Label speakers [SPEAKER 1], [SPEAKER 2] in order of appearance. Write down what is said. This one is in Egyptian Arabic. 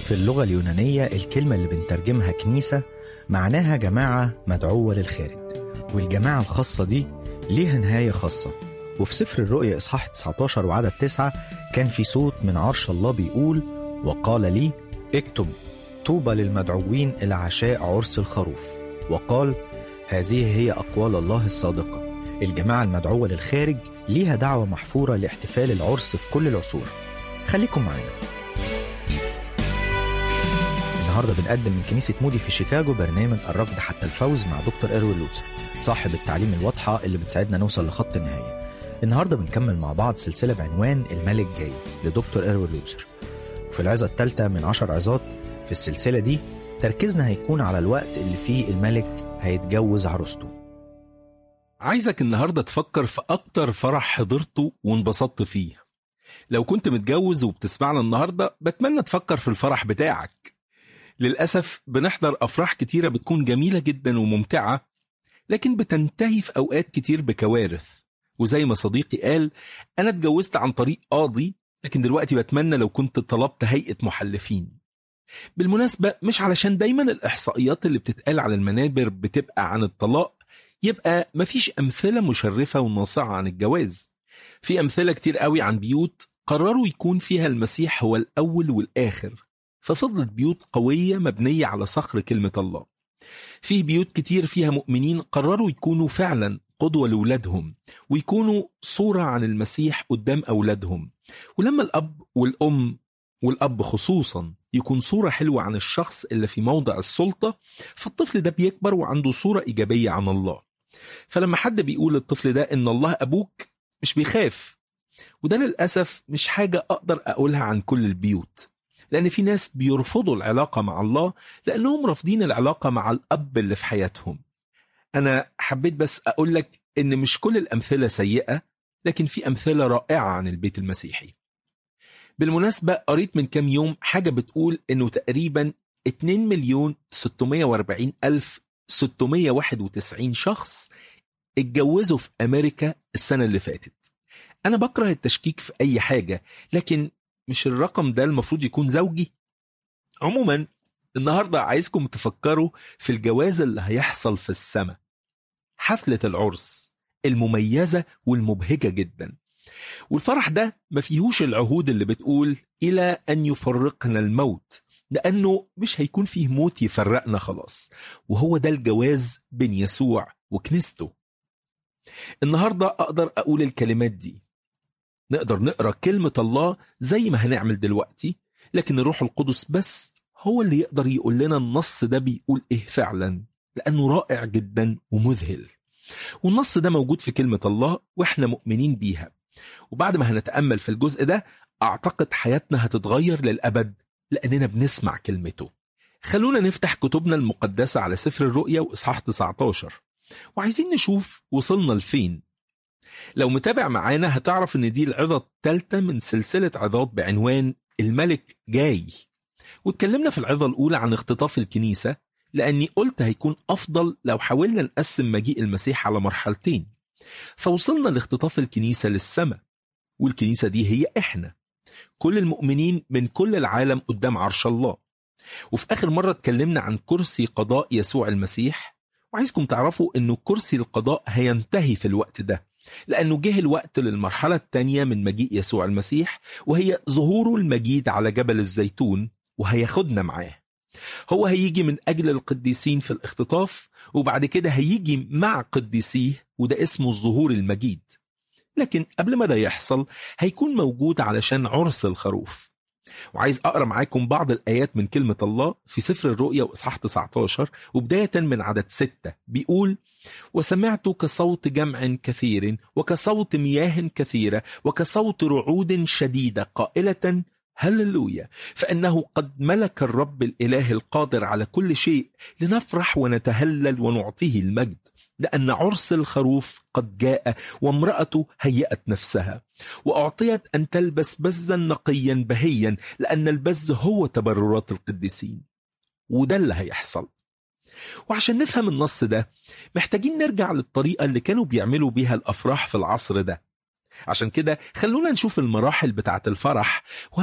[SPEAKER 1] في اللغة اليونانية الكلمة اللي بنترجمها كنيسة معناها جماعة مدعوة للخارج والجماعة الخاصة دي ليها نهاية خاصة وفي سفر الرؤيا إصحاح 19 وعدد 9 كان في صوت من عرش الله بيقول وقال لي اكتب طوبى للمدعوين إلى عشاء عرس الخروف وقال هذه هي أقوال الله الصادقة الجماعة المدعوة للخارج ليها دعوة محفورة لاحتفال العرس في كل العصور خليكم معانا النهارده بنقدم من كنيسة مودي في شيكاغو برنامج الركض حتى الفوز مع دكتور إروين لوتسر صاحب التعليم الواضحة اللي بتساعدنا نوصل لخط النهاية النهارده بنكمل مع بعض سلسلة بعنوان الملك جاي لدكتور إروين لوتسر وفي العظة الثالثة من عشر عظات في السلسلة دي تركيزنا هيكون على الوقت اللي فيه الملك هيتجوز عروسته
[SPEAKER 2] عايزك النهارده تفكر في أكتر فرح حضرته وانبسطت فيه. لو كنت متجوز وبتسمعنا النهارده بتمنى تفكر في الفرح بتاعك. للأسف بنحضر أفراح كتيرة بتكون جميلة جدا وممتعة لكن بتنتهي في أوقات كتير بكوارث. وزي ما صديقي قال أنا اتجوزت عن طريق قاضي لكن دلوقتي بتمنى لو كنت طلبت هيئة محلفين. بالمناسبة مش علشان دايما الإحصائيات اللي بتتقال على المنابر بتبقى عن الطلاق يبقى مفيش أمثلة مشرفة وناصعة عن الجواز في أمثلة كتير قوي عن بيوت قرروا يكون فيها المسيح هو الأول والآخر ففضلت بيوت قوية مبنية على صخر كلمة الله في بيوت كتير فيها مؤمنين قرروا يكونوا فعلا قدوة لأولادهم ويكونوا صورة عن المسيح قدام أولادهم ولما الأب والأم والأب خصوصا يكون صورة حلوة عن الشخص اللي في موضع السلطة فالطفل ده بيكبر وعنده صورة إيجابية عن الله فلما حد بيقول للطفل ده إن الله أبوك مش بيخاف وده للأسف مش حاجة أقدر أقولها عن كل البيوت لأن في ناس بيرفضوا العلاقة مع الله لأنهم رافضين العلاقة مع الأب اللي في حياتهم أنا حبيت بس أقول لك إن مش كل الأمثلة سيئة لكن في أمثلة رائعة عن البيت المسيحي بالمناسبة قريت من كام يوم حاجة بتقول إنه تقريبا 2 مليون 640 ألف 691 شخص اتجوزوا في أمريكا السنة اللي فاتت أنا بكره التشكيك في أي حاجة لكن مش الرقم ده المفروض يكون زوجي عموما النهاردة عايزكم تفكروا في الجواز اللي هيحصل في السماء حفلة العرس المميزة والمبهجة جدا والفرح ده ما فيهوش العهود اللي بتقول إلى أن يفرقنا الموت لأنه مش هيكون فيه موت يفرقنا خلاص وهو ده الجواز بين يسوع وكنيسته النهاردة أقدر أقول الكلمات دي نقدر نقرأ كلمة الله زي ما هنعمل دلوقتي لكن الروح القدس بس هو اللي يقدر يقول لنا النص ده بيقول إيه فعلا لأنه رائع جدا ومذهل والنص ده موجود في كلمة الله وإحنا مؤمنين بيها وبعد ما هنتأمل في الجزء ده أعتقد حياتنا هتتغير للأبد لأننا بنسمع كلمته خلونا نفتح كتبنا المقدسة على سفر الرؤيا وإصحاح 19 وعايزين نشوف وصلنا لفين لو متابع معانا هتعرف ان دي العظة الثالثة من سلسلة عظات بعنوان الملك جاي واتكلمنا في العظة الأولى عن اختطاف الكنيسة لأني قلت هيكون أفضل لو حاولنا نقسم مجيء المسيح على مرحلتين فوصلنا لاختطاف الكنيسة للسماء والكنيسة دي هي إحنا كل المؤمنين من كل العالم قدام عرش الله وفي آخر مرة اتكلمنا عن كرسي قضاء يسوع المسيح وعايزكم تعرفوا أنه كرسي القضاء هينتهي في الوقت ده لأنه جه الوقت للمرحلة الثانية من مجيء يسوع المسيح وهي ظهوره المجيد على جبل الزيتون وهياخدنا معاه هو هيجي من أجل القديسين في الاختطاف وبعد كده هيجي مع قديسيه وده اسمه الظهور المجيد لكن قبل ما ده يحصل هيكون موجود علشان عرس الخروف وعايز أقرأ معاكم بعض الآيات من كلمة الله في سفر الرؤيا وإصحاح 19 وبداية من عدد 6 بيقول وسمعت كصوت جمع كثير وكصوت مياه كثيرة وكصوت رعود شديدة قائلة هللويا فإنه قد ملك الرب الإله القادر على كل شيء لنفرح ونتهلل ونعطيه المجد لأن عرس الخروف قد جاء وامرأته هيأت نفسها وأعطيت أن تلبس بزا نقيا بهيا لأن البز هو تبررات القديسين وده اللي هيحصل وعشان نفهم النص ده محتاجين نرجع للطريقة اللي كانوا بيعملوا بيها الأفراح في العصر ده عشان كده خلونا نشوف المراحل بتاعت الفرح